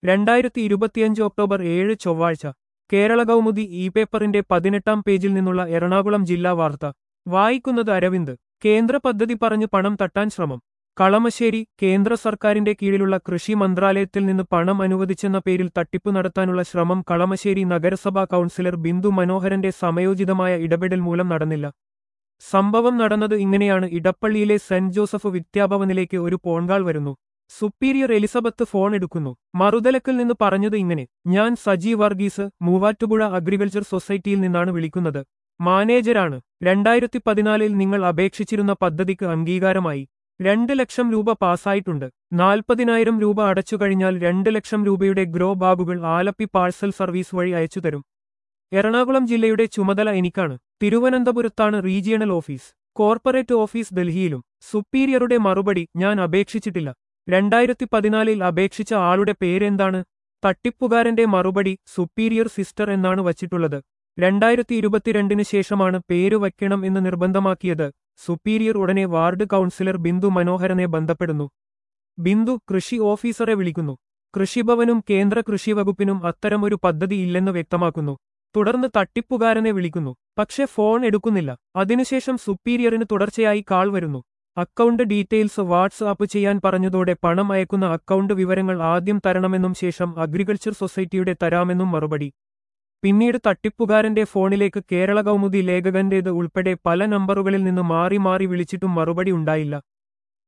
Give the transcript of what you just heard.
രണ്ടായിരത്തി ഇരുപത്തിയഞ്ച് ഒക്ടോബർ ഏഴ് ചൊവ്വാഴ്ച കേരള കൗമുദി ഇ പേപ്പറിന്റെ പതിനെട്ടാം പേജിൽ നിന്നുള്ള എറണാകുളം ജില്ലാ വാർത്ത വായിക്കുന്നത് അരവിന്ദ് കേന്ദ്ര പദ്ധതി പറഞ്ഞ് പണം തട്ടാൻ ശ്രമം കളമശ്ശേരി കേന്ദ്ര സർക്കാരിന്റെ കീഴിലുള്ള കൃഷി മന്ത്രാലയത്തിൽ നിന്ന് പണം അനുവദിച്ചെന്ന പേരിൽ തട്ടിപ്പു നടത്താനുള്ള ശ്രമം കളമശ്ശേരി നഗരസഭാ കൗൺസിലർ ബിന്ദു മനോഹരന്റെ സമയോചിതമായ ഇടപെടൽ മൂലം നടന്നില്ല സംഭവം നടന്നത് ഇങ്ങനെയാണ് ഇടപ്പള്ളിയിലെ സെന്റ് ജോസഫ് വിദ്യാഭവനിലേക്ക് ഒരു ഫോൺകാൾ വരുന്നു സുപ്പീരിയർ എലിസബത്ത് ഫോൺ എടുക്കുന്നു മറുതലക്കിൽ നിന്ന് പറഞ്ഞത് ഇങ്ങനെ ഞാൻ സജി വർഗീസ് മൂവാറ്റുപുഴ അഗ്രികൾച്ചർ സൊസൈറ്റിയിൽ നിന്നാണ് വിളിക്കുന്നത് മാനേജരാണ് രണ്ടായിരത്തി പതിനാലിൽ നിങ്ങൾ അപേക്ഷിച്ചിരുന്ന പദ്ധതിക്ക് അംഗീകാരമായി രണ്ട് ലക്ഷം രൂപ പാസ്സായിട്ടുണ്ട് നാൽപ്പതിനായിരം രൂപ അടച്ചു കഴിഞ്ഞാൽ രണ്ട് ലക്ഷം രൂപയുടെ ഗ്രോ ബാഗുകൾ ആലപ്പി പാഴ്സൽ സർവീസ് വഴി അയച്ചുതരും എറണാകുളം ജില്ലയുടെ ചുമതല എനിക്കാണ് തിരുവനന്തപുരത്താണ് റീജിയണൽ ഓഫീസ് കോർപ്പറേറ്റ് ഓഫീസ് ഡൽഹിയിലും സുപ്പീരിയറുടെ മറുപടി ഞാൻ അപേക്ഷിച്ചിട്ടില്ല രണ്ടായിരത്തി പതിനാലിൽ അപേക്ഷിച്ച ആളുടെ പേരെന്താണ് തട്ടിപ്പുകാരന്റെ മറുപടി സുപ്പീരിയർ സിസ്റ്റർ എന്നാണ് വച്ചിട്ടുള്ളത് രണ്ടായിരത്തി ഇരുപത്തിരണ്ടിന് ശേഷമാണ് പേര് വയ്ക്കണം എന്ന് നിർബന്ധമാക്കിയത് സുപ്പീരിയർ ഉടനെ വാർഡ് കൗൺസിലർ ബിന്ദു മനോഹരനെ ബന്ധപ്പെടുന്നു ബിന്ദു കൃഷി ഓഫീസറെ വിളിക്കുന്നു കൃഷിഭവനും കേന്ദ്ര കൃഷി വകുപ്പിനും അത്തരമൊരു പദ്ധതി ഇല്ലെന്ന് വ്യക്തമാക്കുന്നു തുടർന്ന് തട്ടിപ്പുകാരനെ വിളിക്കുന്നു പക്ഷെ ഫോൺ എടുക്കുന്നില്ല അതിനുശേഷം സുപ്പീരിയറിന് തുടർച്ചയായി കാൾ വരുന്നു അക്കൗണ്ട് ഡീറ്റെയിൽസ് വാട്സ്ആപ്പ് ചെയ്യാൻ പറഞ്ഞതോടെ പണം അയക്കുന്ന അക്കൗണ്ട് വിവരങ്ങൾ ആദ്യം തരണമെന്നും ശേഷം അഗ്രികൾച്ചർ സൊസൈറ്റിയുടെ തരാമെന്നും മറുപടി പിന്നീട് തട്ടിപ്പുകാരന്റെ ഫോണിലേക്ക് കേരള കൗമുദി ലേഖകന്റേത് ഉൾപ്പെടെ പല നമ്പറുകളിൽ നിന്ന് മാറി മാറി വിളിച്ചിട്ടും മറുപടി ഉണ്ടായില്ല